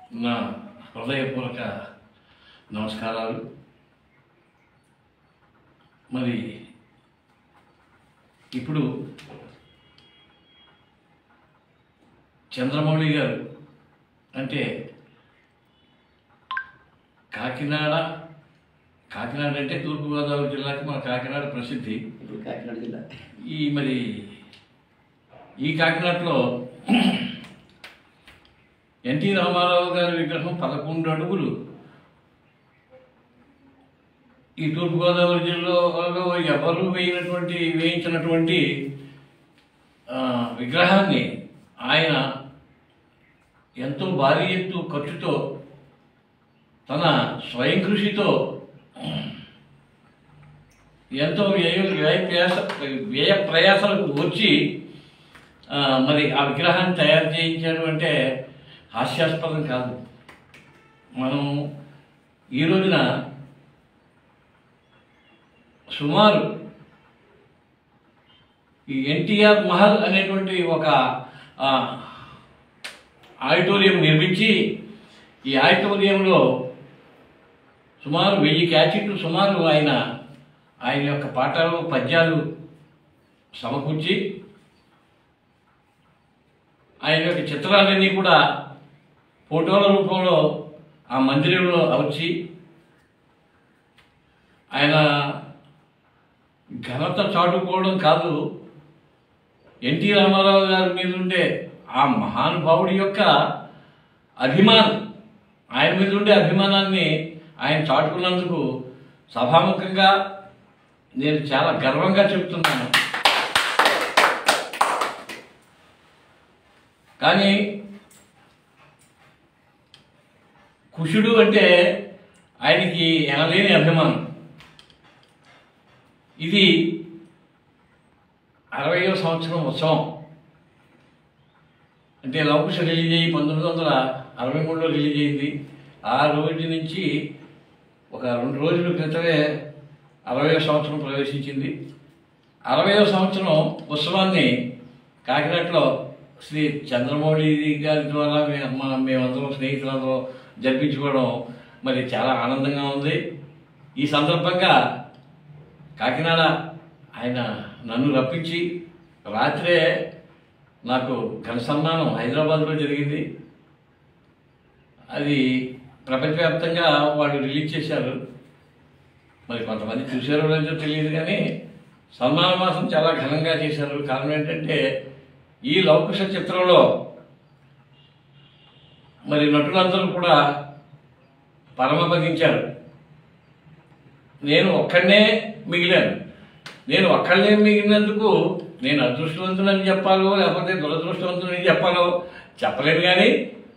నా హృదయపూర్వక నమస్కారాలు మరి ఇప్పుడు చంద్రమౌళి గారు అంటే కాకినాడ కాకినాడ అంటే తూర్పుగోదావరి జిల్లాకి మన కాకినాడ ప్రసిద్ధి ఇప్పుడు కాకినాడ జిల్లా ఈ మరి ఈ కాకినాడలో ఎన్టీ రామారావు గారి విగ్రహం పదకొండు అడుగులు ఈ తూర్పుగోదావరి జిల్లాలో ఎవరు వేయినటువంటి వేయించినటువంటి ఆ, విగ్రహాన్ని ఆయన ఎంతో భారీ ఎత్తు ఖర్చుతో తన స్వయం కృషితో ఎంతో వ్యయ వ్యయ ప్రయాస వ్యయ ప్రయాసాలకు వచ్చి ఆ, మరి ఆ విగ్రహాన్ని తయారు చేయించాడు అంటే హాస్యాస్పదం కాదు మనం ఈ రోజున సుమారు ఈ ఎన్టీఆర్ మహల్ అనేటువంటి ఒక ఆ, ఆడిటోరియం నిర్మించి ఈ ఆడిటోరియంలో సుమారు వెయ్యి క్యాచెట్లు సుమారు ఆయన ఆయన యొక్క పాటలు పద్యాలు సమకూర్చి ఆయన యొక్క చిత్రాలన్నీ కూడా ఫోటోల రూపంలో ఆ మందిరంలో అమర్చి ఆయన ఘనత చాటుకోవడం కాదు ఎన్టీ రామారావు గారి మీద ఉండే ఆ మహానుభావుడి యొక్క అభిమానం ఆయన మీద ఉండే అభిమానాన్ని ఆయన చాటుకున్నందుకు సభాముఖంగా నేను చాలా గర్వంగా చెబుతున్నాను కానీ కుషుడు అంటే ఆయనకి ఎనలేని అభిమానం ఇది అరవయో సంవత్సరం ఉత్సవం అంటే లవకుశ రిలీజ్ అయ్యి పంతొమ్మిది వందల అరవై మూడులో రిలీజ్ అయింది ఆ రోజు నుంచి ఒక రెండు రోజుల క్రితమే అరవయో సంవత్సరం ప్రవేశించింది అరవయో సంవత్సరం ఉత్సవాన్ని కాకినాడలో శ్రీ చంద్రమౌళి గారి ద్వారా మే- మా- మేమందరం స్నేహితులందరం జరిపించుకోవడం మరి చాలా ఆనందంగా ఉంది ఈ సందర్భంగా కాకినాడ ఆయన నన్ను రప్పించి రాత్రే నాకు ఘన సన్మానం హైదరాబాద్లో జరిగింది అది ప్రపంచవ్యాప్తంగా వాళ్ళు రిలీజ్ చేశారు మరి కొంతమంది చూశారో లేదో తెలియదు కానీ సన్మాన మాసం చాలా ఘనంగా చేశారు కారణం ఏంటంటే ఈ లౌకుశ చిత్రంలో మరి నటులందరూ కూడా పరమపదించారు నేను ఒక్కడనే మిగిలాను నేను ఒక్కడనే మిగిలినందుకు నేను అదృష్టవంతుడని చెప్పాలో లేకపోతే దురదృష్టవంతుడని చెప్పాలో చెప్పలేను కానీ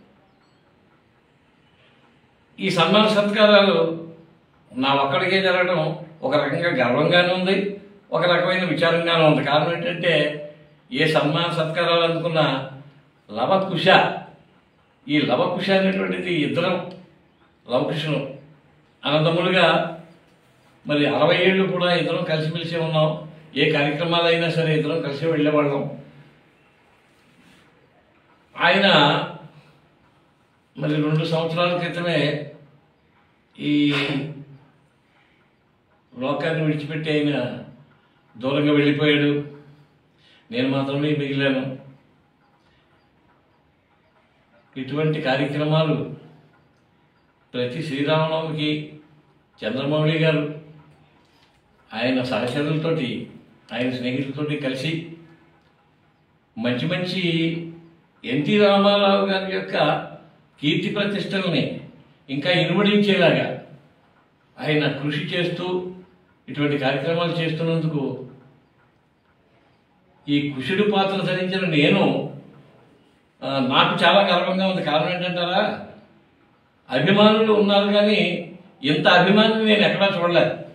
ఈ సన్మాన సత్కారాలు నా ఒక్కడికే జరగడం ఒక రకంగా గర్వంగానే ఉంది ఒక రకమైన విచారంగానే ఉంది కారణం ఏంటంటే ఏ సన్మాన సత్కారాలు అందుకున్న లవకుశ ఈ లవకుశ అనేటువంటిది ఇద్దరం లవకుశులు అనంతములుగా మరి అరవై ఏళ్ళు కూడా ఇద్దరం కలిసిమెలిసి ఉన్నాం ఏ కార్యక్రమాలు అయినా సరే ఇద్దరం కలిసి వెళ్ళేవాళ్ళం ఆయన మరి రెండు సంవత్సరాల క్రితమే ఈ లోకాన్ని విడిచిపెట్టి ఆయన దూరంగా వెళ్ళిపోయాడు నేను మాత్రమే మిగిలాను ఇటువంటి కార్యక్రమాలు ప్రతి శ్రీరామనవమికి చంద్రమౌళి గారు ఆయన సహచరులతోటి ఆయన స్నేహితులతోటి కలిసి మంచి మంచి ఎన్టీ రామారావు గారి యొక్క కీర్తి ప్రతిష్టల్ని ఇంకా ఇనుమడించేలాగా ఆయన కృషి చేస్తూ ఇటువంటి కార్యక్రమాలు చేస్తున్నందుకు ఈ కుషుడు పాత్ర ధరించిన నేను ఆ, నాకు చాలా గర్వంగా ఉంది కారణం ఏంటంటారా అభిమానులు ఉన్నారు కానీ ఇంత అభిమానం నేను ఎక్కడా చూడలేదు